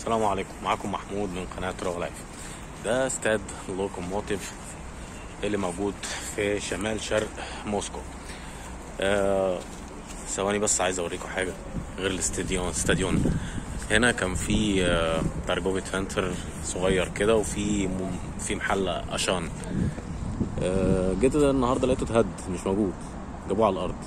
السلام عليكم معاكم محمود من قناة رو لايف ده استاد لوكوموتيف اللي موجود في شمال شرق موسكو آه ثواني بس عايز اوريكم حاجة غير الاستاديون استاديون هنا كان في آه ترجمة فانتر صغير كده وفي م- في محل عشان آه جيت النهارده لقيته اتهد مش موجود جابوه على الارض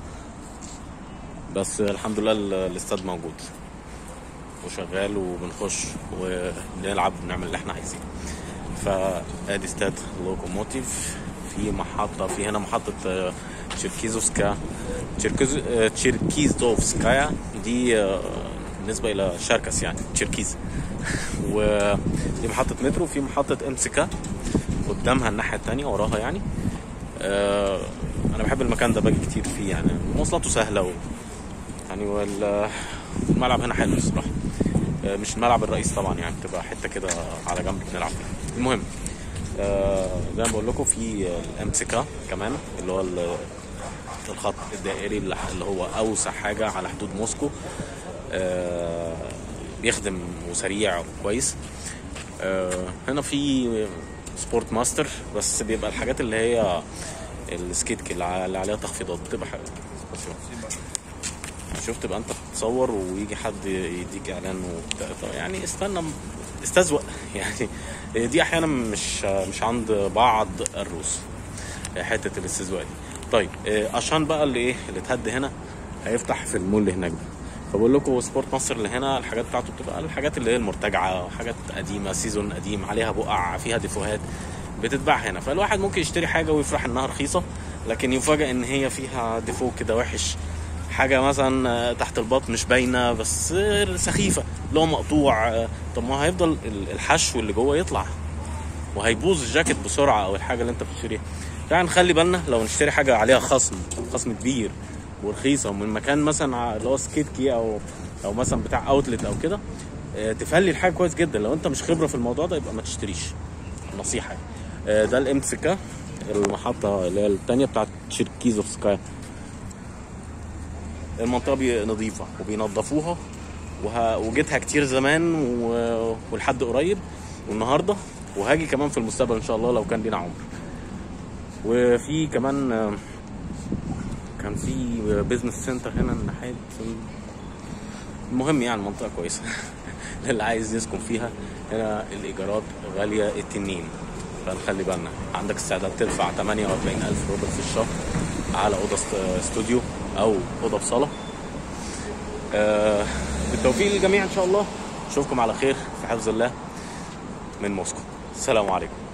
بس الحمد لله ال- الاستاد موجود وشغال وبنخش ونلعب ونعمل اللي احنا عايزينه فادي استاد لوكوموتيف في محطة في هنا محطة آه، تشيركيزوسكا تشيركيز آه، تشيركيزوفسكايا دي آه، بالنسبة إلى شركس يعني تشيركيز ودي محطة مترو في محطة امسكا قدامها الناحية التانية وراها يعني آه، أنا بحب المكان ده باجي كتير فيه يعني مواصلاته سهلة و... يعني وال- الملعب هنا حلو الصراحه آه، مش الملعب الرئيسي طبعا يعني بتبقى حته كده على جنب بنلعب فيها المهم آه، زي ما بقول لكم في الامسكا كمان اللي هو ال- الخط الدائري اللي اللي هو اوسع حاجه على حدود موسكو آه، بيخدم وسريع وكويس آه، هنا في سبورت ماستر بس بيبقى الحاجات اللي هي السكيت اللي ع- اللي عليها تخفيضات بتبقى حلوه شفت بقى انت بتصور ويجي حد يديك اعلان وبتاع طب يعني استنى استزوق يعني دي احيانا مش مش عند بعض الروس حته الاستزواء دي طيب اه، عشان بقى اللي ايه اللي اتهد هنا هيفتح في المول اللي هناك ده فبقول لكم سبورت مصر اللي هنا الحاجات بتاعته بتبقى الحاجات اللي هي المرتجعه حاجات قديمه سيزون قديم عليها بقع فيها ديفوهات بتتباع هنا فالواحد ممكن يشتري حاجه ويفرح انها رخيصه لكن يفاجئ ان هي فيها ديفو كده وحش حاجه مثلا آه، تحت البط مش باينه بس آه، سخيفه لو مقطوع آه، طب ما هيفضل ال- الحشو اللي جوه يطلع وهيبوظ الجاكيت بسرعه او الحاجه اللي انت بتشتريها يعني نخلي بالنا لو نشتري حاجه عليها خصم خصم كبير ورخيصه ومن مكان مثلا ع- اللي هو سكيتكي او او مثلا بتاع اوتلت او كده آه، تفلي الحاجه كويس جدا لو انت مش خبره في الموضوع ده يبقى ما تشتريش نصيحه يعني. آه، ده الامسكا المحطه اللي هي الثانيه بتاعت تشيركيزوفسكايا المنطقه بي- نظيفه وبينظفوها وه... وجيتها كتير زمان و... ولحد قريب والنهارده وهاجي كمان في المستقبل ان شاء الله لو كان لينا عمر وفي كمان آه، كان في بيزنس سنتر هنا ناحيه المهم يعني منطقه كويسه اللي عايز يسكن فيها هنا الايجارات غاليه التنين فنخلي بالنا عندك استعداد تدفع 48 الف روبل في الشهر على اوضه است- استوديو او اوضه بصاله آه، بالتوفيق للجميع ان شاء الله اشوفكم على خير في حفظ الله من موسكو السلام عليكم